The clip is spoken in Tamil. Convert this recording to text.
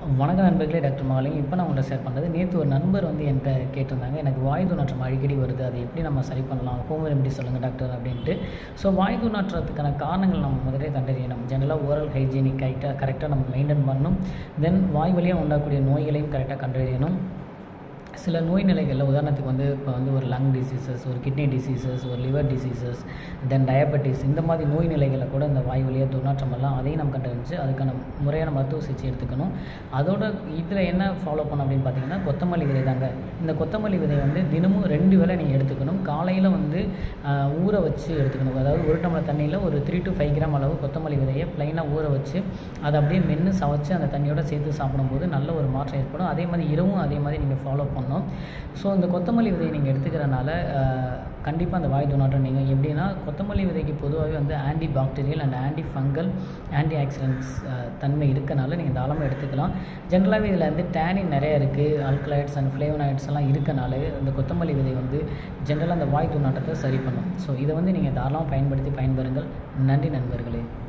வணக்கம் நண்பர்களே டாக்டர் மாலிங் இப்போ நான் உங்கள்ட்ட ஷேர் பண்ணுறது நேற்று ஒரு நண்பர் வந்து என்கிட்ட கேட்டிருந்தாங்க எனக்கு வாய் துர்நாற்றம் அடிக்கடி வருது அதை எப்படி நம்ம சரி பண்ணலாம் ஹோம் ரெமெடி சொல்லுங்கள் டாக்டர் அப்படின்ட்டு ஸோ வாய் துர்நாற்றத்துக்கான காரணங்கள் நம்ம முதலே கண்டறியணும் ஜென்ரலாக ஓரல் ஹைஜீனிக் கரெக்டாக கரெக்டாக நம்ம மெயின்டைன் பண்ணணும் தென் வாய் வழியாக உண்டாகக்கூடிய நோய்களையும் கரெக்டாக கண்டறியணும் சில நோய் நிலைகளில் உதாரணத்துக்கு வந்து இப்போ வந்து ஒரு லங் டிசீசஸ் ஒரு கிட்னி டிசீசஸ் ஒரு லிவர் டிசீசஸ் தென் டயபெட்டிஸ் இந்த மாதிரி நோய் நிலைகளை கூட இந்த வாய் வழியாக துர்நாற்றம் எல்லாம் அதையும் நம்ம கண்டறிஞ்சு அதுக்கான முறையான மருத்துவ சிகிச்சை எடுத்துக்கணும் அதோட இதில் என்ன ஃபாலோ பண்ணணும் அப்படின்னு பார்த்தீங்கன்னா கொத்தமல்லி விதை தாங்க இந்த கொத்தமல்லி விதை வந்து தினமும் ரெண்டு வேளை நீங்கள் எடுத்துக்கணும் காலையில் வந்து ஆஹ், ஊற வச்சு எடுத்துக்கணும் அதாவது ஒரு டம்ளர் தண்ணியில் ஒரு த்ரீ டு ஃபைவ் கிராம் அளவு கொத்தமல்லி விதையை ப்ளைனாக ஊற வச்சு அதை அப்படியே மென்று சமைச்சு அந்த தண்ணியோட சேர்த்து சாப்பிடும்போது நல்ல ஒரு மாற்றம் ஏற்படும் அதே மாதிரி இரவும் அதே மாதிரி நீங்கள் ஃபாலோ பண்ணணும் ஸோ இந்த கொத்தமல்லி விதையை நீங்கள் எடுத்துக்கிறனால கண்டிப்பாக அந்த வாய் துர்நாற்றம் நீங்கள் எப்படின்னா கொத்தமல்லி விதைக்கு பொதுவாகவே வந்து antibacterial and antifungal antioxidants தன்மை இருக்கனால நீங்கள் தாராளமாக எடுத்துக்கலாம் ஜென்ரலாகவே இதில் வந்து டேனின் நிறைய இருக்குது ஆல்கலைட்ஸ் அண்ட் ஃப்ளேவனாய்ட்ஸ் எல்லாம் இருக்கனால இந்த கொத்தமல்லி விதை வந்து ஜென்ரலாக அந்த வாய் துர்நாற்றத்தை சரி பண்ணும் ஸோ இதை வந்து நீங்கள் தாராளமாக பயன்படுத்தி பயன்பெறுங்கள் நன்றி நண்பர்களே